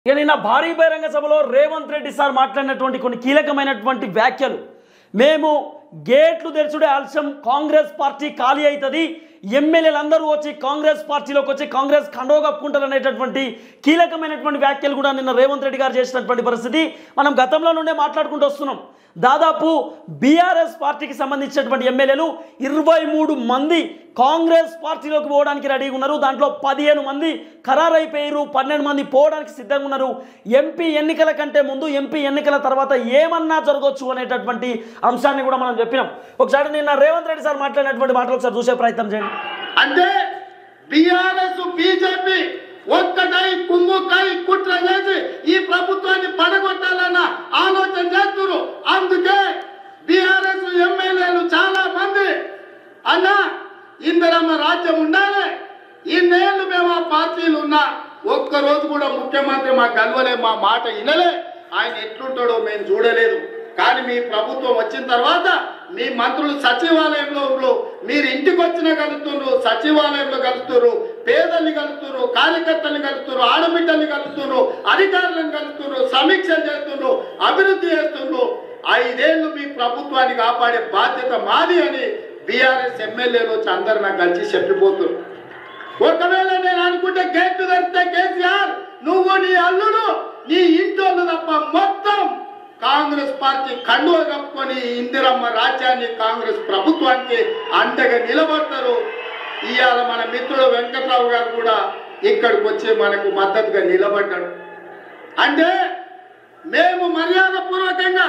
ఇక నిన్న భారీ బహిరంగ సభలో రేవంత్ రెడ్డి సార్ మాట్లాడినటువంటి కొన్ని కీలకమైనటువంటి వ్యాఖ్యలు మేము గేట్లు తెరచుడే ఆలస్యం కాంగ్రెస్ పార్టీ ఖాళీ అవుతుంది ఎమ్మెల్యేలందరూ వచ్చి కాంగ్రెస్ పార్టీలోకి వచ్చి కాంగ్రెస్ కండో కప్పుకుంటారు అనేటటువంటి కీలకమైనటువంటి వ్యాఖ్యలు కూడా నిన్న రేవంత్ రెడ్డి గారు చేసినటువంటి పరిస్థితి మనం గతంలో నుండే మాట్లాడుకుంటూ వస్తున్నాం దాదాపు బీఆర్ఎస్ పార్టీకి సంబంధించినటువంటి ఎమ్మెల్యేలు ఇరవై మూడు మంది కాంగ్రెస్ పార్టీలోకి పోవడానికి రెడీగా ఉన్నారు దాంట్లో పదిహేను మంది ఖరారైపోయారు పన్నెండు మంది పోవడానికి సిద్ధంగా ఉన్నారు ఎంపీ ఎన్నికల కంటే ముందు ఎంపీ ఎన్నికల తర్వాత ఏమన్నా జరగవచ్చు అనేటటువంటి అంశాన్ని కూడా మనం చెప్పినాం ఒకసారి నిన్న రేవంత్ రెడ్డి సార్ మాట్లాడినటువంటి మాటలు ఒకసారి చూసే ప్రయత్నం చేయండి అంటే బిఆర్ఎస్ బీజేపీ ఒక్కటై కుమ్ముకై కుట్ర చేసి ఈ ప్రభుత్వాన్ని పడగొట్టాలన్న ఆలోచన చేస్తున్నారు అందుకే బిఆర్ఎస్ ఎమ్మెల్యేలు చాలా మంది అన్న ఇందిరమ్మ రాజ్యం ఉండాలి ఇన్నేళ్ళు మేము ఆ పార్టీలు ఉన్నా ఒక్క రోజు కూడా ముఖ్యమంత్రి మా కలవలే మా మాట వినలే ఆయన ఎట్లుంటాడో మేము చూడలేదు కానీ మీ ప్రభుత్వం వచ్చిన తర్వాత మీ మంత్రులు సచివాలయంలో ఉన్నారు. మీరు ఇంటికి వచ్చిన కలుస్తున్నారు సచివాలయంలో కలుస్తున్నారు పేదల్ని కలుస్తున్నారు కార్యకర్తల్ని కలుస్తున్నారు ఆడబిడ్డల్ని కలుస్తున్నారు అధికారులను కలుస్తున్నారు సమీక్షలు చేస్తున్నారు అభివృద్ధి చేస్తున్నారు ఐదేళ్లు మీ ప్రభుత్వాన్ని కాపాడే బాధ్యత మాది అని బీఆర్ఎస్ ఎమ్మెల్యేలు వచ్చి అందరు నాకు కలిసి చెప్పిపోతున్నారు ఒకవేళ నేను అనుకుంటే గేట్లు తెరిస్తే కేసీఆర్ నువ్వు నీ అల్లుడు నీ ఇంటోళ్ళు తప్ప మొత్తం కాంగ్రెస్ పార్టీ కండువ కప్పుకొని ఇందిరమ్మ రాజ్యాన్ని కాంగ్రెస్ ప్రభుత్వానికి అండగా నిలబడతారు ఇవాళ మన మిత్రుడు వెంకట్రావు గారు కూడా ఇక్కడికి వచ్చి మనకు మద్దతుగా నిలబడ్డాడు అంటే మేము మర్యాద పూర్వకంగా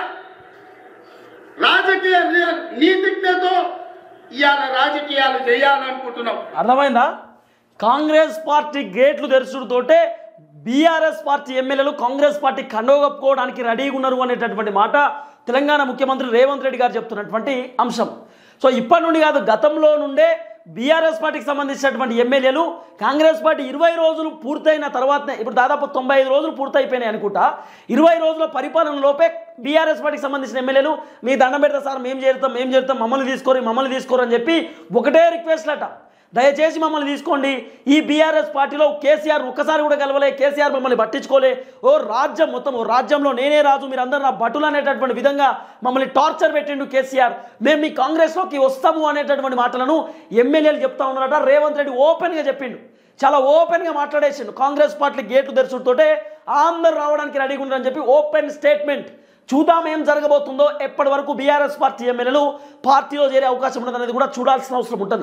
రాజకీయ నీతిజ్ఞతో ఇవాళ రాజకీయాలు చేయాలనుకుంటున్నాం అర్థమైందా కాంగ్రెస్ పార్టీ గేట్లు తెరుచుడుతోటే బీఆర్ఎస్ పార్టీ ఎమ్మెల్యేలు కాంగ్రెస్ పార్టీ కండవ కప్పుకోవడానికి రెడీగా ఉన్నారు అనేటటువంటి మాట తెలంగాణ ముఖ్యమంత్రి రేవంత్ రెడ్డి గారు చెప్తున్నటువంటి అంశం సో ఇప్పటి నుండి కాదు గతంలో నుండే బీఆర్ఎస్ పార్టీకి సంబంధించినటువంటి ఎమ్మెల్యేలు కాంగ్రెస్ పార్టీ ఇరవై రోజులు పూర్తయిన తర్వాతనే ఇప్పుడు దాదాపు తొంభై ఐదు రోజులు పూర్తయిపోయినాయి అనుకుంటా ఇరవై రోజుల పరిపాలన లోపే బీఆర్ఎస్ పార్టీకి సంబంధించిన ఎమ్మెల్యేలు మీ దండం పెడతా సార్ మేము చేరుతాం మేము చేరుతాం మమ్మల్ని తీసుకోరు మమ్మల్ని తీసుకోరు అని చెప్పి ఒకటే రిక్వెస్ట్ అట దయచేసి మమ్మల్ని తీసుకోండి ఈ బీఆర్ఎస్ పార్టీలో కేసీఆర్ ఒక్కసారి కూడా కలవలే కేసీఆర్ మమ్మల్ని పట్టించుకోలే ఓ రాజ్యం మొత్తం ఓ రాజ్యంలో నేనే రాజు మీరు అందరు నా భటులు అనేటటువంటి విధంగా మమ్మల్ని టార్చర్ పెట్టిండు కేసీఆర్ మేము మీ కాంగ్రెస్లోకి వస్తాము అనేటటువంటి మాటలను ఎమ్మెల్యేలు చెప్తా ఉన్నారట రేవంత్ రెడ్డి ఓపెన్గా చెప్పిండు చాలా ఓపెన్గా మాట్లాడేసిండు కాంగ్రెస్ పార్టీ గేట్లు తెరుచుడుతోటే అందరు రావడానికి రెడీగా ఉన్నారని చెప్పి ఓపెన్ స్టేట్మెంట్ చూద్దాం ఏం జరగబోతుందో ఎప్పటి వరకు బీఆర్ఎస్ పార్టీ ఎమ్మెల్యేలు పార్టీలో చేరే అవకాశం ఉన్నదనేది కూడా చూడాల్సిన అవసరం ఉంటుంది